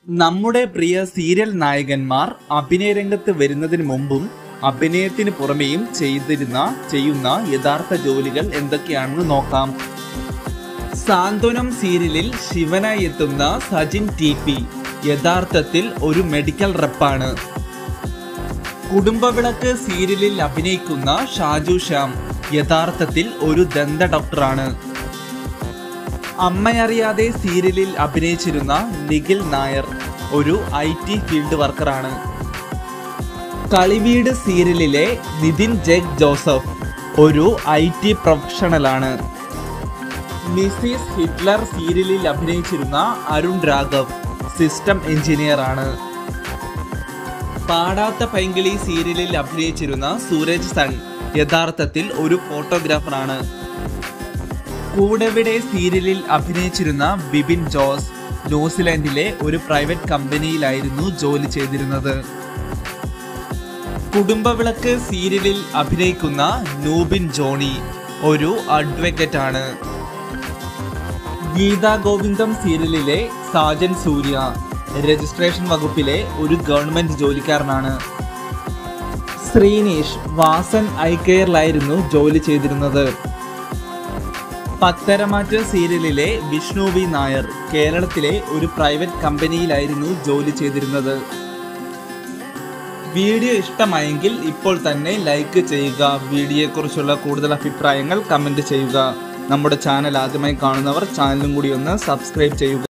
നമ്മുടെ പ്രിയ സീരിയൽ നായകന്മാർ അഭിനയ രംഗത്ത് വരുന്നതിന് മുമ്പും അഭിനയത്തിന് പുറമെയും ചെയ്തിരുന്ന ചെയ്യുന്ന യഥാർത്ഥ ജോലികൾ എന്തൊക്കെയാണെന്ന് നോക്കാം സാന്ത്വനം സീരിയലിൽ ശിവനായി എത്തുന്ന സജിൻ ടി പി യഥാർത്ഥത്തിൽ ഒരു മെഡിക്കൽ റെപ്പാണ് കുടുംബവിളക്ക് സീരിയലിൽ അഭിനയിക്കുന്ന ഷാജു ശ്യാം യഥാർത്ഥത്തിൽ ഒരു ദന്ത ഡോക്ടറാണ് അമ്മയറിയാതെ സീരിയലിൽ അഭിനയിച്ചിരുന്ന നിഖിൽ നായർ ഒരു ഐ ടി ഫീൽഡ് വർക്കറാണ് കളിവീട് സീരിയലിലെ നിതിൻ ജെഗ് ജോസഫ് ഒരു ഐ ടി പ്രൊഫഷണലാണ് മിസിസ് ഹിറ്റ്ലർ സീരിയലിൽ അഭിനയിച്ചിരുന്ന അരുൺ രാഘവ് സിസ്റ്റം എഞ്ചിനീയർ ആണ് പാടാത്ത പൈങ്കിളി സീരിയലിൽ അഭിനയിച്ചിരുന്ന സൂരജ് സൺ യഥാർത്ഥത്തിൽ ഒരു ഫോട്ടോഗ്രാഫറാണ് കൂടെവിടെ സീരിയലിൽ അഭിനയിച്ചിരുന്ന ബിബിൻ ജോസ് ന്യൂസിലാൻഡിലെ ഒരു പ്രൈവറ്റ് കമ്പനിയിലായിരുന്നു ജോലി ചെയ്തിരുന്നത് കുടുംബവിളക്ക് സീരിയലിൽ അഭിനയിക്കുന്ന നൂബിൻ ജോണി ഒരു അഡ്വക്കേറ്റ് ആണ് ഗീതാ ഗോവിന്ദം സീരിയലിലെ സാജൻ സൂര്യ രജിസ്ട്രേഷൻ വകുപ്പിലെ ഒരു ഗവൺമെന്റ് ജോലിക്കാരനാണ് ശ്രീനീഷ് വാസൻ ഐ കെയറിലായിരുന്നു ജോലി ചെയ്തിരുന്നത് പത്തരമാറ്റ് സീരിയലിലെ വിഷ്ണു വി നായർ കേരളത്തിലെ ഒരു പ്രൈവറ്റ് കമ്പനിയിലായിരുന്നു ജോലി ചെയ്തിരുന്നത് വീഡിയോ ഇഷ്ടമായെങ്കിൽ ഇപ്പോൾ തന്നെ ലൈക്ക് ചെയ്യുക വീഡിയോയെക്കുറിച്ചുള്ള കൂടുതൽ അഭിപ്രായങ്ങൾ കമൻറ്റ് ചെയ്യുക നമ്മുടെ ചാനൽ ആദ്യമായി കാണുന്നവർ ചാനലും കൂടി ഒന്ന് സബ്സ്ക്രൈബ് ചെയ്യുക